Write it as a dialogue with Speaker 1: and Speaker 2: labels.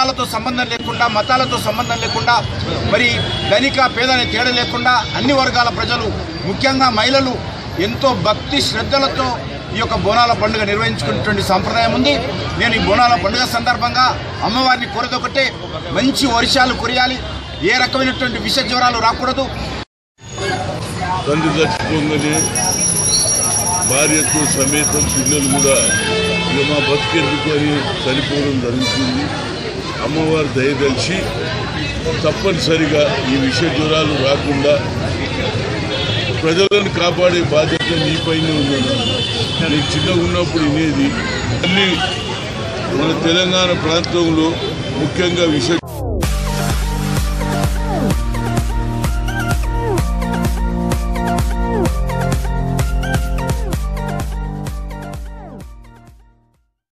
Speaker 1: కులాలతో సంబంధం లేకుండా మతాలతో సంబంధం లేకుండా మరి ధనిక పేదనే తేడా లేకుండా అన్ని వర్గాల ప్రజలు ముఖ్యంగా మహిళలు ఎంతో భక్తి శ్రద్ధలతో ఈ యొక్క బోనాల పండుగ నిర్వహించుకునేటువంటి సాంప్రదాయం ఉంది నేను ఈ బోనాల పండుగ సందర్భంగా అమ్మవారిని కోరేదొకటే మంచి వర్షాలు కురియాలి ఏ రకమైనటువంటి విష జ్వరాలు రాకూడదు
Speaker 2: తండ్రి చచ్చిపోగానే భార్యతో సమేతం పిల్లలు కూడా ఇక మా బతికెందుకు అని చనిపోవడం జరుగుతుంది అమ్మవారు దయదలిచి తప్పనిసరిగా ఈ విష జ్వరాలు రాకుండా ప్రజలను కాపాడే బాధ్యత మీపైనే ఉన్నది నేను చిన్నగా ఉన్నప్పుడు వినేది అన్ని మన తెలంగాణ ప్రాంతంలో ముఖ్యంగా విష